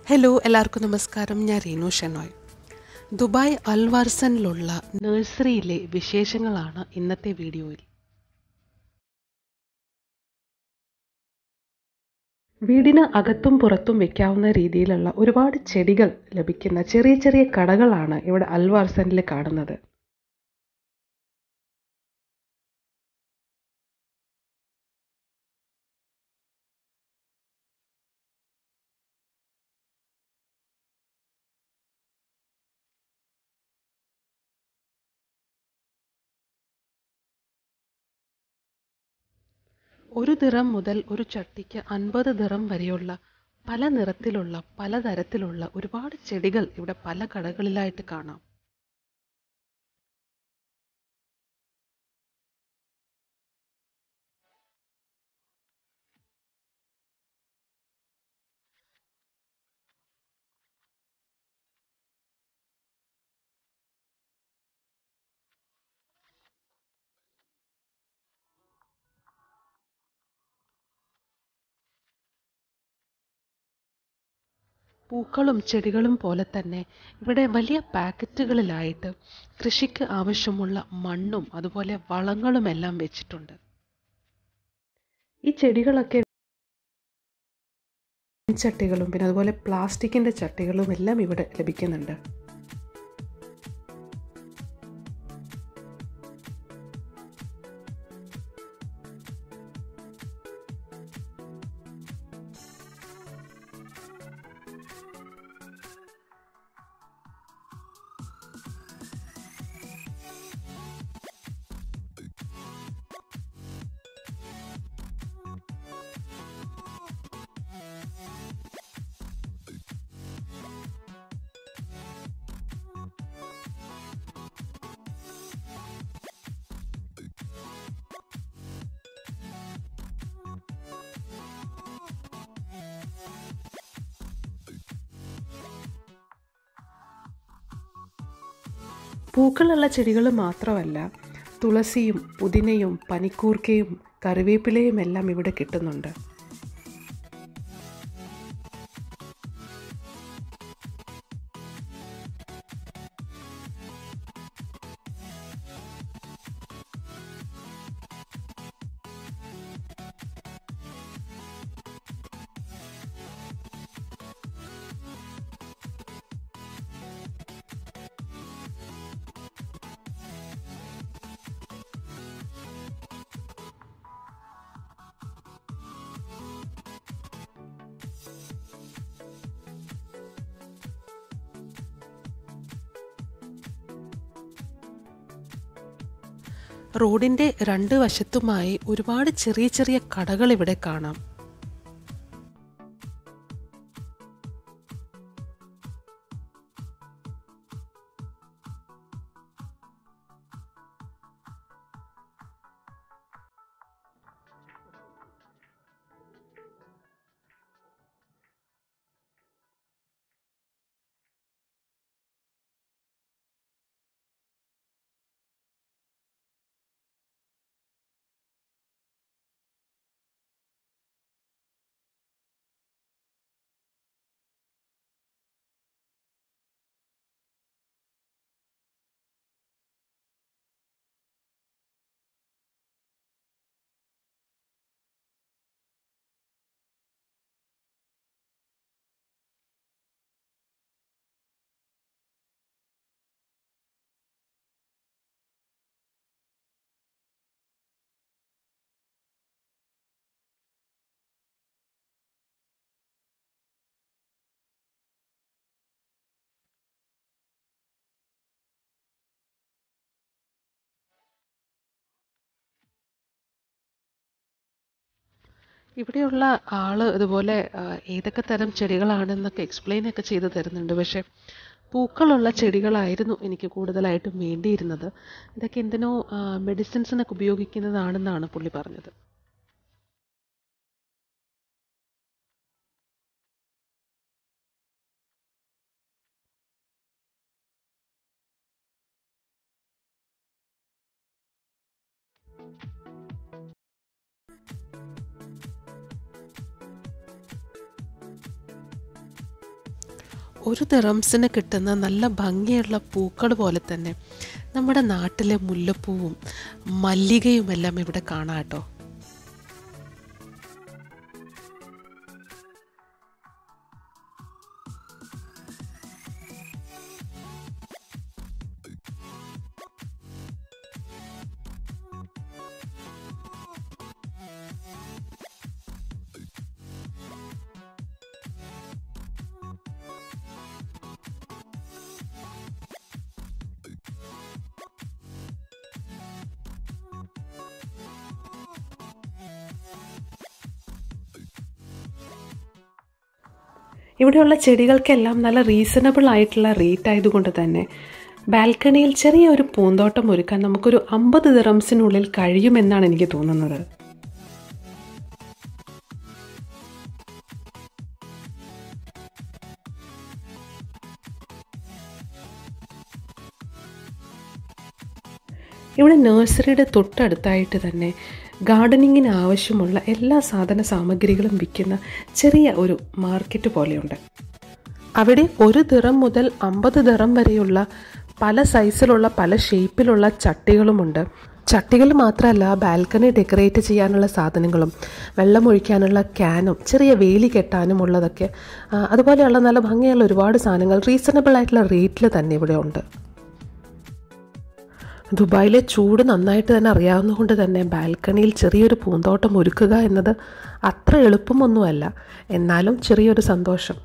hello എല്ലാവർക്കും നമസ്കാരം ഞാൻ റീനു ഷെനോയ് ദുബായ് അൽവാർസനിലുള്ള നഴ്സറിയിലെ വിശേഷങ്ങളാണ് ഇന്നത്തെ വീഡിയോയിൽ വീടിന് അകത്തും പുറത്തും വെക്കാവുന്ന രീതിയിലുള്ള ഒരുപാട് ചെടികൾ ലഭിക്കുന്ന ചെറിയ ചെറിയ കടകളാണ് ഇവിടെ അൽവാർസനിൽ കാണുന്നത് ഒരു ദിറം മുതൽ ഒരു ചട്ടിക്ക് അൻപത് ദിറം വരെയുള്ള പല നിറത്തിലുള്ള പലതരത്തിലുള്ള ഒരുപാട് ചെടികൾ ഇവിടെ പല കടകളിലായിട്ട് കാണാം പൂക്കളും ചെടികളും പോലെ തന്നെ ഇവിടെ വലിയ പാക്കറ്റുകളിലായിട്ട് കൃഷിക്ക് ആവശ്യമുള്ള മണ്ണും അതുപോലെ വളങ്ങളും എല്ലാം വെച്ചിട്ടുണ്ട് ഈ ചെടികളൊക്കെ ചട്ടികളും പിന്നെ അതുപോലെ പ്ലാസ്റ്റിക്കിൻ്റെ ചട്ടികളും എല്ലാം ഇവിടെ ലഭിക്കുന്നുണ്ട് പൂക്കളുള്ള ചെടികൾ മാത്രമല്ല തുളസിയും പുതിനയും പനിക്കൂർക്കയും കറിവേപ്പിലയും എല്ലാം ഇവിടെ കിട്ടുന്നുണ്ട് റോഡിൻ്റെ രണ്ട് വശത്തുമായി ഒരുപാട് ചെറിയ ചെറിയ കടകൾ ഇവിടെ കാണാം ഇവിടെയുള്ള ആള് ഇതുപോലെ ഏതൊക്കെ തരം ചെടികളാണെന്നൊക്കെ എക്സ്പ്ലെയിൻ ഒക്കെ ചെയ്ത് തരുന്നുണ്ട് പക്ഷേ പൂക്കളുള്ള ചെടികളായിരുന്നു എനിക്ക് കൂടുതലായിട്ടും വേണ്ടിയിരുന്നത് ഇതൊക്കെ എന്തിനോ മെഡിസിൻസിനൊക്കെ ഉപയോഗിക്കുന്നതാണെന്നാണ് പുള്ളി പറഞ്ഞത് ഒരു ദിറംസിന് കിട്ടുന്ന നല്ല ഭംഗിയുള്ള പൂക്കൾ പോലെ തന്നെ നമ്മുടെ നാട്ടിലെ മുല്ലപ്പൂവും മല്ലികയുമെല്ലാം ഇവിടെ കാണാം കേട്ടോ ഇവിടെയുള്ള ചെടികൾക്കെല്ലാം നല്ല റീസണബിൾ ആയിട്ടുള്ള റേറ്റ് ആയതുകൊണ്ട് തന്നെ ബാൽക്കണിയിൽ ചെറിയ ഒരു പൂന്തോട്ടം ഒരുക്കാൻ നമുക്കൊരു അമ്പത് ദിറംസിനുള്ളിൽ കഴിയുമെന്നാണ് എനിക്ക് തോന്നുന്നത് ഇവിടെ നഴ്സറിയുടെ തൊട്ടടുത്തായിട്ട് തന്നെ ഗാർഡനിങ്ങിന് ആവശ്യമുള്ള എല്ലാ സാധന സാമഗ്രികളും വിൽക്കുന്ന ചെറിയ ഒരു മാർക്കറ്റ് പോലെയുണ്ട് അവിടെ ഒരു ദിറം മുതൽ അമ്പത് ദിറം വരെയുള്ള പല സൈസിലുള്ള പല ഷേപ്പിലുള്ള ചട്ടികളുമുണ്ട് ചട്ടികൾ മാത്രമല്ല ബാൽക്കണി ഡെക്കറേറ്റ് ചെയ്യാനുള്ള സാധനങ്ങളും വെള്ളമൊഴിക്കാനുള്ള ക്യാനും ചെറിയ വേലി കെട്ടാനും ഉള്ളതൊക്കെ ആ, അതുപോലെയുള്ള നല്ല ഭംഗിയുള്ള ഒരുപാട് സാധനങ്ങൾ റീസണബിൾ ആയിട്ടുള്ള റേറ്റിൽ തന്നെ ഇവിടെ ഉണ്ട് ദുബായിലെ ചൂട് നന്നായിട്ട് തന്നെ അറിയാവുന്നതുകൊണ്ട് തന്നെ ബാൽക്കണിയിൽ ചെറിയൊരു പൂന്തോട്ടം ഒരുക്കുക എന്നത് അത്ര എളുപ്പമൊന്നുമല്ല എന്നാലും ചെറിയൊരു സന്തോഷം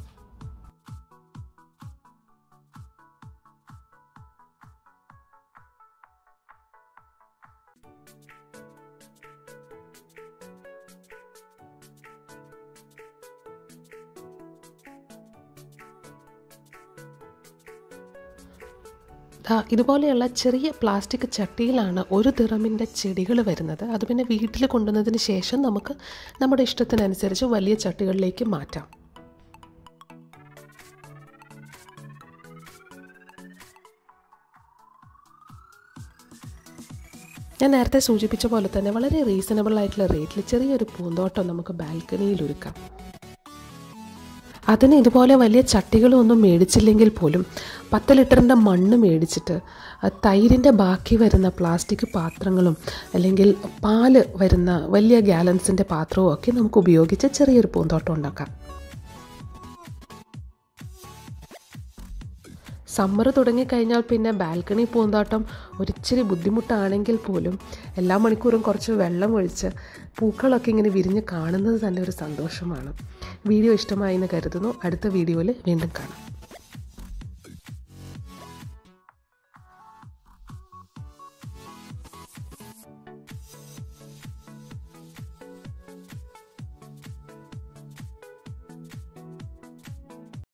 ദാ ഇതുപോലെയുള്ള ചെറിയ പ്ലാസ്റ്റിക് ചട്ടിയിലാണ് ഒരു ദിറമിൻ്റെ ചെടികൾ വരുന്നത് അത് പിന്നെ വീട്ടിൽ കൊണ്ടുവന്നതിന് ശേഷം നമുക്ക് നമ്മുടെ ഇഷ്ടത്തിനനുസരിച്ച് വലിയ ചട്ടികളിലേക്ക് മാറ്റാം ഞാൻ നേരത്തെ സൂചിപ്പിച്ച പോലെ തന്നെ വളരെ റീസണബിൾ ആയിട്ടുള്ള റേറ്റിൽ ചെറിയൊരു പൂന്തോട്ടം നമുക്ക് ബാൽക്കണിയിൽ ഒരുക്കാം അതിന് ഇതുപോലെ വലിയ ചട്ടികളൊന്നും മേടിച്ചില്ലെങ്കിൽ പോലും പത്ത് ലിറ്ററിൻ്റെ മണ്ണ് മേടിച്ചിട്ട് ആ തൈരിൻ്റെ ബാക്കി വരുന്ന പ്ലാസ്റ്റിക് പാത്രങ്ങളും അല്ലെങ്കിൽ പാല് വരുന്ന വലിയ ഗാലൻസിൻ്റെ പാത്രവും ഒക്കെ നമുക്ക് ഉപയോഗിച്ച് ചെറിയൊരു പൂന്തോട്ടം ഉണ്ടാക്കാം സമ്മർ തുടങ്ങിക്കഴിഞ്ഞാൽ പിന്നെ ബാൽക്കണി പൂന്തോട്ടം ഒരിച്ചിരി ബുദ്ധിമുട്ടാണെങ്കിൽ പോലും എല്ലാ മണിക്കൂറും കുറച്ച് വെള്ളം ഒഴിച്ച് പൂക്കളൊക്കെ ഇങ്ങനെ വിരിഞ്ഞ് കാണുന്നത് തന്നെ ഒരു സന്തോഷമാണ് വീഡിയോ ഇഷ്ടമായി എന്ന് കരുതുന്നു അടുത്ത വീഡിയോയിൽ വീണ്ടും കാണാം